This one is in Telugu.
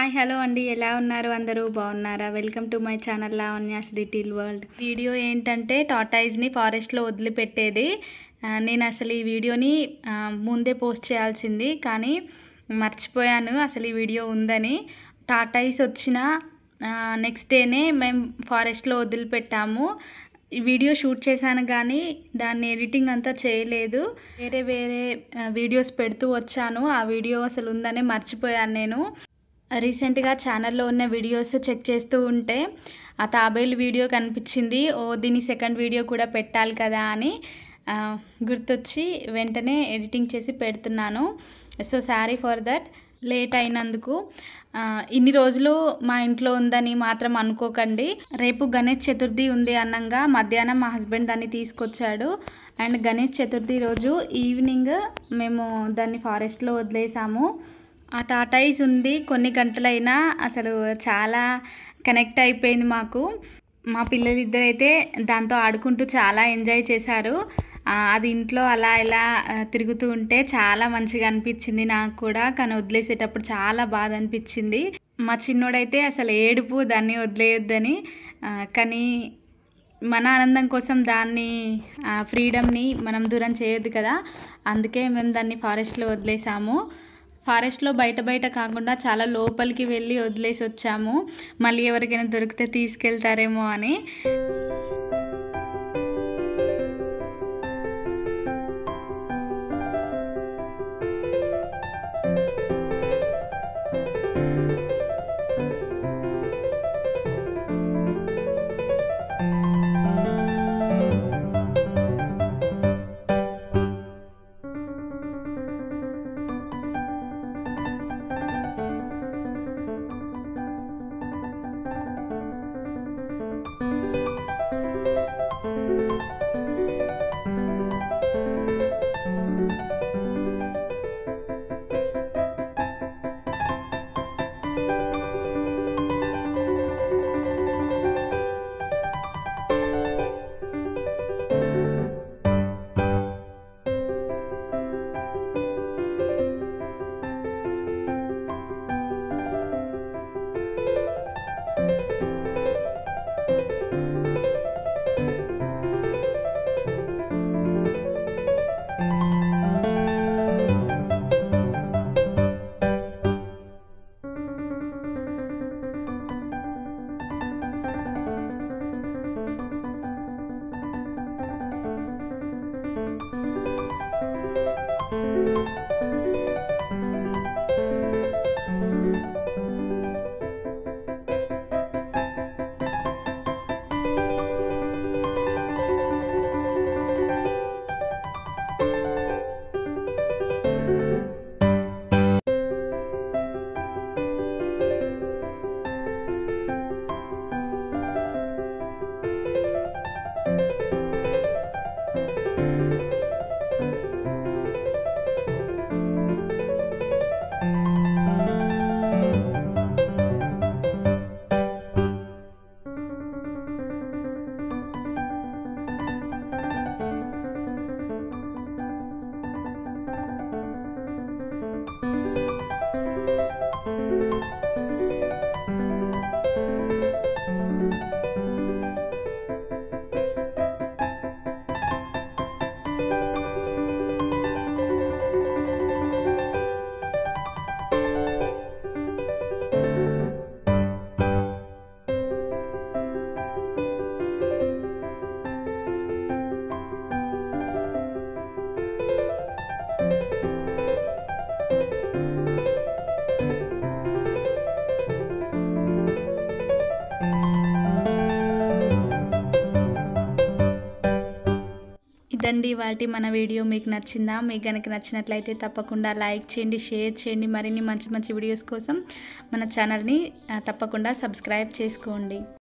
హాయ్ హలో అండి ఎలా ఉన్నారు అందరూ బాగున్నారా welcome to my channel Lavanya's little world video ఏంటంటే టాటాయిజ్ని ఫారెస్ట్లో వదిలిపెట్టేది ఆ, నేను అసలు ఈ వీడియోని ఆ, ముందే పోస్ట్ చేయాల్సింది కానీ మర్చిపోయాను అసలు ఈ వీడియో ఉందని టాటాయిస్ వచ్చిన నెక్స్ట్ డేనే మేము ఫారెస్ట్లో వదిలిపెట్టాము ఈ వీడియో షూట్ చేశాను కానీ దాన్ని ఎడిటింగ్ అంతా చేయలేదు వేరే వేరే ఆ, వీడియోస్ పెడుతూ వచ్చాను ఆ వీడియో అసలు ఉందనే మర్చిపోయాను నేను రీసెంట్గా ఛానల్లో ఉన్న వీడియోస్ చెక్ చేస్తూ ఉంటే ఆ తాబేలు వీడియో కనిపించింది ఓ దీని సెకండ్ వీడియో కూడా పెట్టాలి కదా అని ఆ, గుర్తొచ్చి వెంటనే ఎడిటింగ్ చేసి పెడుతున్నాను so sorry for that late అయినందుకు ఆ, ఇన్ని రోజులు మా ఇంట్లో ఉందని మాత్రం అనుకోకండి రేపు గణేష్ చతుర్థి ఉంది అన్నంగా మధ్యాహ్నం మా హస్బెండ్ దాన్ని తీసుకొచ్చాడు అండ్ గణేష్ చతుర్థి రోజు ఈవినింగ్ మేము దాన్ని ఫారెస్ట్లో వదిలేసాము ఆ టాటాయిస్ ఉంది కొన్ని గంటలైనా అసలు చాలా కనెక్ట్ అయిపోయింది మాకు మా పిల్లలిద్దరైతే దాంతో ఆడుకుంటూ చాలా ఎంజాయ్ చేశారు ఆ, అది ఇంట్లో అలా ఇలా ఆ, తిరుగుతూ ఉంటే చాలా మంచిగా అనిపించింది నాకు కూడా కానీ వదిలేసేటప్పుడు చాలా బాధ అనిపించింది మా చిన్నోడైతే అసలు ఏడుపు దాన్ని వదిలేయొద్దని ఆ, కానీ మన ఆనందం కోసం దాన్ని ఆ ఫ్రీడమ్ని మనం దూరం చేయొద్దు కదా అందుకే మేము దాన్ని ఫారెస్ట్లో వదిలేసాము ఫారెస్ట్లో బయట బయట కాకుండా చాలా లోపలికి వెళ్ళి వదిలేసి వచ్చాము మళ్ళీ ఎవరికైనా దొరికితే తీసుకెళ్తారేమో అని ఇదండి వాటి మన వీడియో మీకు నచ్చిందా మీకు కనుక నచ్చినట్లయితే తప్పకుండా లైక్ చేయండి షేర్ చేయండి మరిన్ని మంచి మంచి వీడియోస్ కోసం మన ఛానల్ని ఆ, తప్పకుండా సబ్స్క్రైబ్ చేసుకోండి